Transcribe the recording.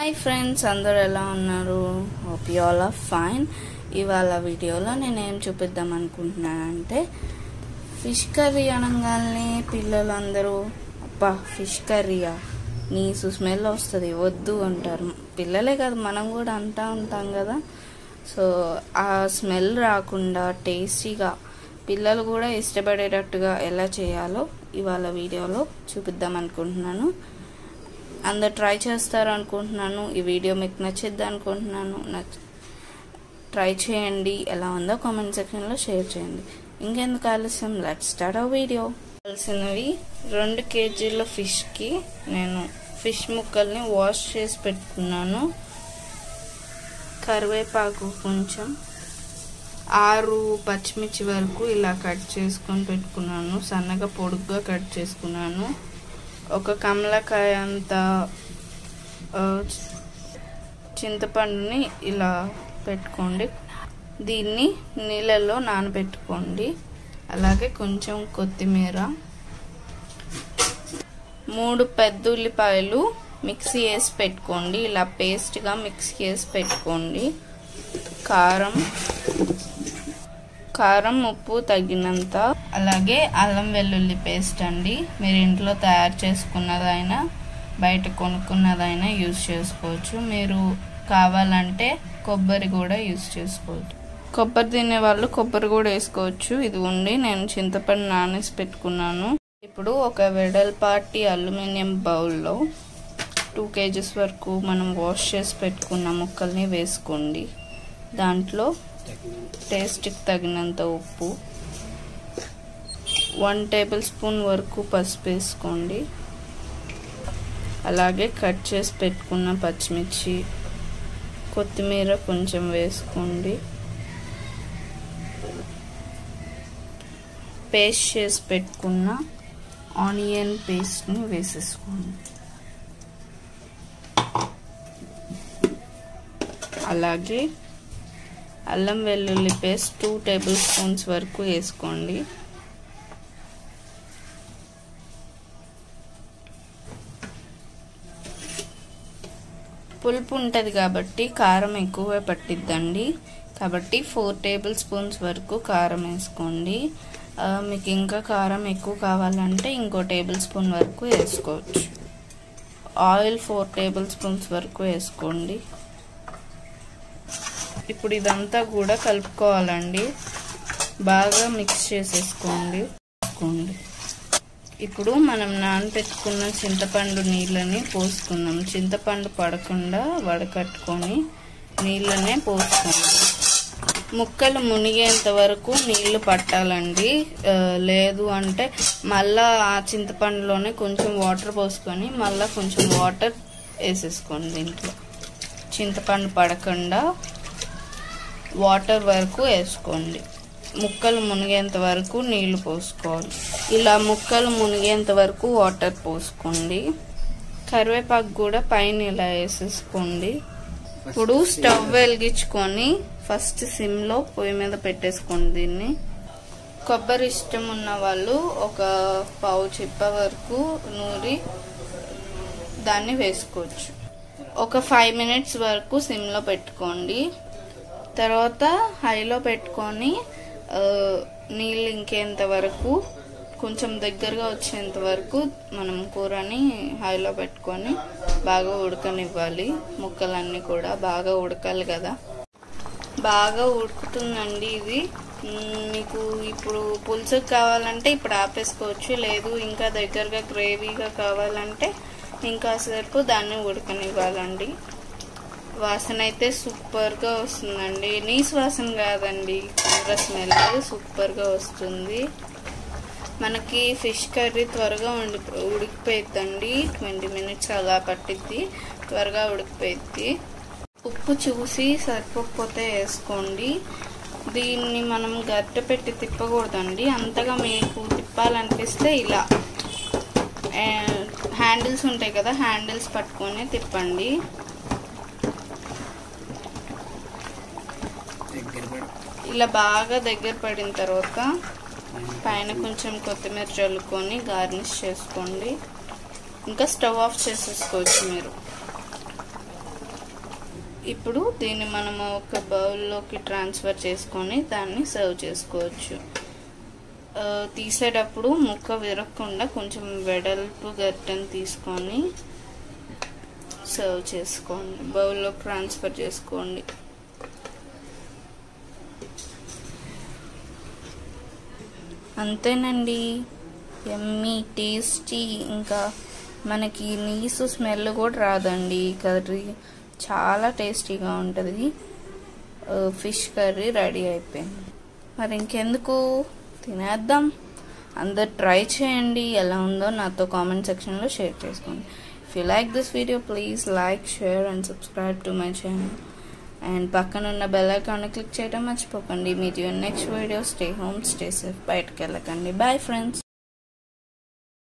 hi friends అందరూ ఎలా ఉన్నారు hope you all are fine ఇవాళ వీడియోలో నేను ఏం చూపిద్దాం అనుకుంటున్నానంటే ఫిష్ కర్రీ అనగానే పిల్లలందరూ అబ్బా ఫిష్ కర్రీయా నీసు స్మెల్ వస్తుంది వద్దు అంటారు పిల్లలే కాదు మనం కూడా అంటా ఉంటాం కదా సో ఆ స్మెల్ రాకుండా టేస్టీగా పిల్లలు కూడా ఇష్టపడేటట్టుగా ఎలా చేయాలో ఇవాళ వీడియోలో చూపిద్దాం అనుకుంటున్నాను అందరు ట్రై చేస్తారు అనుకుంటున్నాను ఈ వీడియో మీకు నచ్చిద్ది అనుకుంటున్నాను నచ్చ ట్రై చేయండి ఎలా ఉందో కామెంట్ సెక్షన్లో షేర్ చేయండి ఇంకెందుకు ఆలస్యం లెట్ స్టార్ట్ ఆ వీడియో కావాల్సినవి రెండు కేజీల ఫిష్కి నేను ఫిష్ ముక్కల్ని వాష్ చేసి పెట్టుకున్నాను కరివేపాకు కొంచెం ఆరు పచ్చిమిర్చి వరకు ఇలా కట్ చేసుకొని పెట్టుకున్నాను సన్నగా పొడుగ్గా కట్ చేసుకున్నాను ఒక కమలకాయ అంత చింతపండుని ఇలా పెట్టుకోండి దీన్ని నీళ్ళల్లో నానబెట్టుకోండి అలాగే కొంచెం కొత్తిమీర మూడు పెద్ద ఉల్లిపాయలు మిక్సీ వేసి పెట్టుకోండి ఇలా పేస్ట్గా మిక్సీ వేసి పెట్టుకోండి కారం కారం ఉప్పు తగినంత అలాగే అల్లం వెల్లుల్లి పేస్ట్ అండి మీరు ఇంట్లో తయారు చేసుకున్నదైనా బయట కొనుక్కున్నదైనా యూజ్ చేసుకోవచ్చు మీరు కావాలంటే కొబ్బరి కూడా యూజ్ చేసుకోవచ్చు కొబ్బరి తినే వాళ్ళు కొబ్బరి కూడా వేసుకోవచ్చు ఇది ఉండి నేను చింతపండు నానేసి పెట్టుకున్నాను ఇప్పుడు ఒక వెడల్పాటి అల్యూమినియం బౌల్లో టూ కేజీస్ వరకు మనం వాష్ చేసి పెట్టుకున్న ముక్కల్ని వేసుకోండి దాంట్లో టేస్ట్కి తగినంత ఉప్పు వన్ టేబుల్ స్పూన్ వరకు పసుపు వేసుకోండి అలాగే కట్ చేసి పెట్టుకున్న పచ్చిమిర్చి కొత్తిమీర కొంచెం వేసుకోండి పేస్ట్ చేసి పెట్టుకున్న ఆనియన్ పేస్ట్ని వేసేసుకోండి అలాగే అల్లం వెల్లుల్లి పేస్ట్ టూ టేబుల్ స్పూన్స్ వరకు వేసుకోండి పులుపు ఉంటుంది కాబట్టి కారం ఎక్కువ పట్టిద్దండి కాబట్టి ఫోర్ టేబుల్ స్పూన్స్ వరకు కారం వేసుకోండి మీకు ఇంకా కారం ఎక్కువ కావాలంటే ఇంకో టేబుల్ స్పూన్ వరకు వేసుకోవచ్చు ఆయిల్ ఫోర్ టేబుల్ స్పూన్స్ వరకు వేసుకోండి ఇప్పుడు ఇదంతా కూడా కలుపుకోవాలండి బాగా మిక్స్ చేసేసుకోండి వేసుకోండి ఇప్పుడు మనం నానబెట్టుకున్న చింతపండు నీళ్ళని పోసుకున్నాం చింతపండు పడకుండా వడకట్టుకొని నీళ్ళనే పోసుకోండి ముక్కలు మునిగేంత వరకు నీళ్లు పట్టాలండి లేదు అంటే మళ్ళా ఆ చింతపండులోనే కొంచెం వాటర్ పోసుకొని మళ్ళీ కొంచెం వాటర్ వేసేసుకోండి దీంట్లో చింతపండు పడకుండా వాటర్ వరకు వేసుకోండి ముక్కలు మునిగేంత వరకు నీళ్లు పోసుకోవాలి ఇలా ముక్కలు మునిగేంత వరకు వాటర్ పోసుకోండి కరివేపాకు కూడా పైన ఇలా వేసేసుకోండి ఇప్పుడు స్టవ్ వెలిగించుకొని ఫస్ట్ సిమ్లో పొయ్యి మీద పెట్టేసుకోండి దీన్ని కొబ్బరి ఇష్టం ఉన్న వాళ్ళు ఒక పావు చిప్ప వరకు నూరి దాన్ని వేసుకోవచ్చు ఒక ఫైవ్ మినిట్స్ వరకు సిమ్లో పెట్టుకోండి తర్వాత హైలో పెట్టుకొని నీళ్ళు ఇంకేంత వరకు కొంచెం దగ్గరగా వచ్చేంత వరకు మనం కూరని హైలో పెట్టుకొని బాగా ఉడకనివ్వాలి ముక్కలన్నీ కూడా బాగా ఉడకాలి కదా బాగా ఉడుకుతుందండి ఇది మీకు ఇప్పుడు పులుసుకు కావాలంటే ఇప్పుడు ఆపేసుకోవచ్చు లేదు ఇంకా దగ్గరగా గ్రేవీగా కావాలంటే ఇంకా సేపు దాన్ని ఉడకనివ్వాలండి వాసన అయితే సూపర్గా వస్తుందండి నీసు వాసన కాదండి కూర స్మెల్ సూపర్గా వస్తుంది మనకి ఫిష్ కర్రీ త్వరగా ఉండి ఉడికిపోయిద్దండి ట్వంటీ మినిట్స్ అలా పట్టిద్ది త్వరగా ఉడికిపోయిద్ది ఉప్పు చూసి సరిపోకపోతే వేసుకోండి దీన్ని మనం గట్టె పెట్టి తిప్పకూడదండి అంతగా మీకు తిప్పాలనిపిస్తే ఇలా హ్యాండిల్స్ ఉంటాయి కదా హ్యాండిల్స్ పట్టుకొని తిప్పండి ఇలా బాగా దగ్గర పడిన తర్వాత పైన కొంచెం కొత్తిమీర చల్లుకొని గార్నిష్ చేసుకోండి ఇంకా స్టవ్ ఆఫ్ చేసేసుకోవచ్చు మీరు ఇప్పుడు దీన్ని మనము ఒక బౌల్లోకి ట్రాన్స్ఫర్ చేసుకొని దాన్ని సర్వ్ చేసుకోవచ్చు ఆ, తీసేటప్పుడు ముక్క విరగకుండా కొంచెం వెడల్పు గట్టని తీసుకొని సర్వ్ చేసుకోండి బౌల్లో ట్రాన్స్ఫర్ చేసుకోండి అంతేనండి ఎమ్మీ టేస్టీ ఇంకా మనకి నీసు స్మెల్ కూడా రాదండి కర్రీ చాలా టేస్టీగా ఉంటుంది ఫిష్ కర్రీ రెడీ అయిపోయింది మరి ఇంకెందుకు తినేద్దాం అందరు ట్రై చేయండి ఎలా ఉందో నాతో కామెంట్ సెక్షన్లో షేర్ చేసుకోండి if you like this video please like share and subscribe to my channel and పక్కన ఉన్న బెల్ ఐకాన్ క్లిక్ చేయడం మర్చిపోకండి మీరు next video stay home stay safe బయటకు వెళ్ళకండి బాయ్ ఫ్రెండ్స్